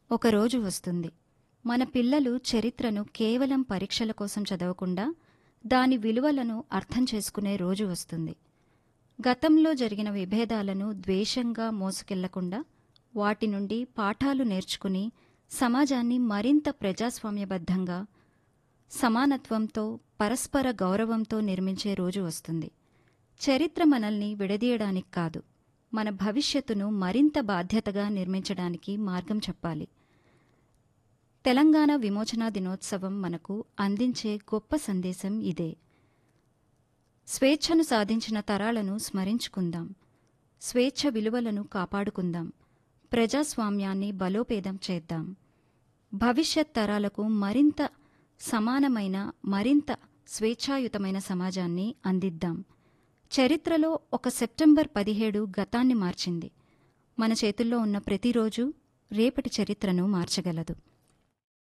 ఒకరోజు వస్తుంది మన పిల్లలు చరిత్రను కేవలం పరీక్షల కోసం చదవకుండా దాని విలువలను అర్థం చేసుకునే రోజు వస్తుంది గతంలో జరిగిన విభేదాలను ద్వేషంగా మోసుకెళ్లకుండా వాటి నుండి పాఠాలు నేర్చుకుని సమాజాన్ని మరింత ప్రజాస్వామ్యబద్ధంగా సమానత్వంతో పరస్పర గౌరవంతో నిర్మించే రోజు వస్తుంది చరిత్ర మనల్ని విడదీయడానికి కాదు మన భవిష్యత్తును మరింత బాధ్యతగా నిర్మించడానికి మార్గం చెప్పాలి తెలంగాణ విమోచన దినోత్సవం మనకు అందించే గొప్ప సందేశం ఇదే స్వేచ్ఛను సాధించిన తరాలను స్మరించుకుందాం స్వేచ్ఛ విలువలను కాపాడుకుందాం ప్రజాస్వామ్యాన్ని బలోపేతం చేద్దాం భవిష్యత్ తరాలకు మరింత సమానమైన మరింత స్వేచ్ఛాయుతమైన సమాజాన్ని అందిద్దాం చరిత్రలో ఒక సెప్టెంబర్ పదిహేడు గతాన్ని మార్చింది మన చేతుల్లో ఉన్న ప్రతిరోజు రేపటి చరిత్రను మార్చగలదు